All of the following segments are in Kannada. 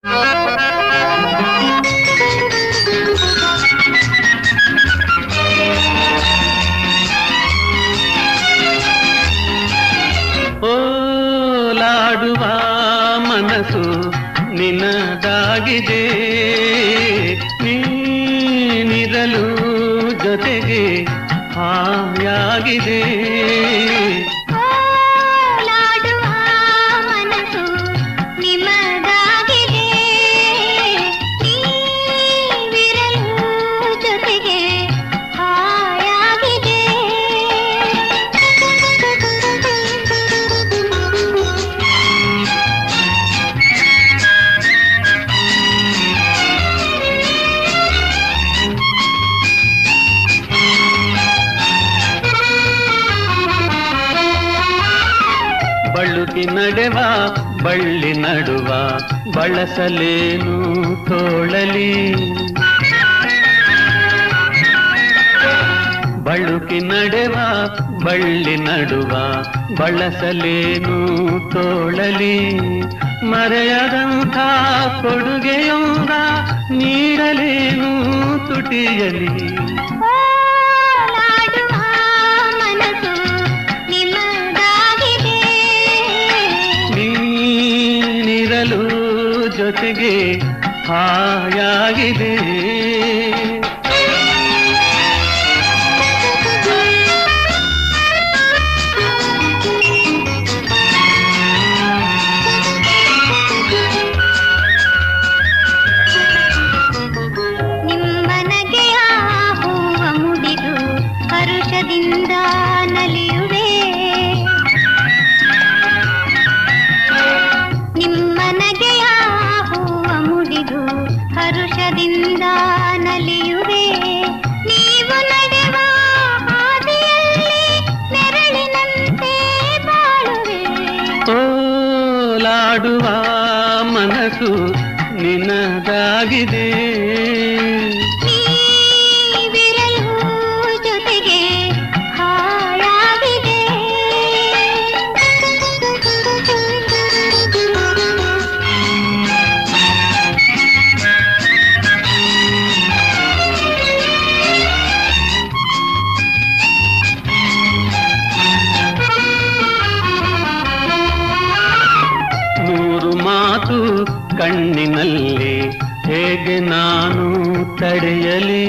ಓಲಾಡುವ ಮನಸ್ಸು ನಿನ್ನದಾಗಿದೆ ನೀನಿರಲು ಜೊತೆಗೆ ಹಾಯಾಗಿದೆ ಓಲಾಡುವ ಮನಸ್ಸು ನಿಮ್ಮದಾಗಿದೆ ನೀವಿರಲು ಜೊತೆಗೆ ಹಾಯಾಗಿದೆ ಬಳ್ಳುಕಿ ನಡೆವ ಬಳ್ಳಿ ನಡುವ ಬಳಸಲೇನು ತೋಳಲಿ ಬಳುಕಿ ನಡೆವ ಬಳ್ಳಿ ನಡುವ ಬಳಸಲೇನು ತೋಳಲಿ ಮರೆಯದಂಥ ಕೊಡುಗೆಯೊಂದ ನೀಡಲೇನು ತುಟಿಯಲಿ ಓಲಾಡುವ ಮನಸ್ಸು ನಿಮ್ಮದಾಗಿದೆ ನೀನಿರಲು ಜೊತೆಗೆ ಹಾಯಾಗಿದೆ ನಿಮ್ಮನಗೆಯ ಹೂವ ಮುಡಿದು ಹರುಷದಿಂದ ನಲಿಯುವೆ ನಿಮ್ಮನಗೆಯ ಹೂವ ಮುಡಿದು ಹರುಷದಿಂದ ನಲಿಯುವೆ ನೀವು ನಡೆವ ಹಾದಿಯಲ್ಲಿ ನೆರಳಿನಂತೆ ಬಾಳುವೆ ಓಲಾಡುವ ಮನಸ್ಸು ನಿನ್ನದಾಗಿದೆ ನೀವಿರಲು ಜೊತೆಗೆ ಹಾಯಾಗಿದೆ ನೂರು ಮಾತು ಕಣ್ಣಿನಲ್ಲಿ ಹೇಗೆ ನಾನು ತಡೆಯಲಿ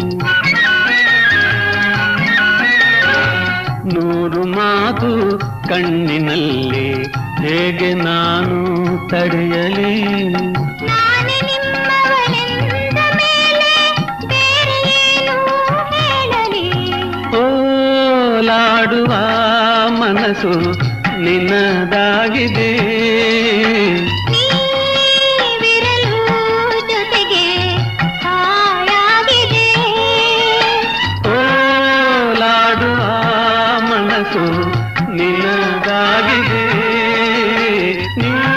ನೂರು ಮಾತು ಕಣ್ಣಿನಲ್ಲಿ ಹೇಗೆ ನಾನು ತಡೆಯಲಿ ನಾನೇ ನಿಮ್ಮವನೆಂದ ಮೇಲೆ ಬೇರೆ ಏನು ಹೇಳಲಿ ಓಲಾಡುವ ಮನಸ್ಸು ನಿನ್ನದಾಗಿದೆ ನೀವಿರಲು ಜೊತೆಗೆ ಹಾಯಾಗಿದೆ ಓಲಾಡುವ ಮನಸ್ಸು ನಿನ್ನದಾಗಿದೆ ನೀ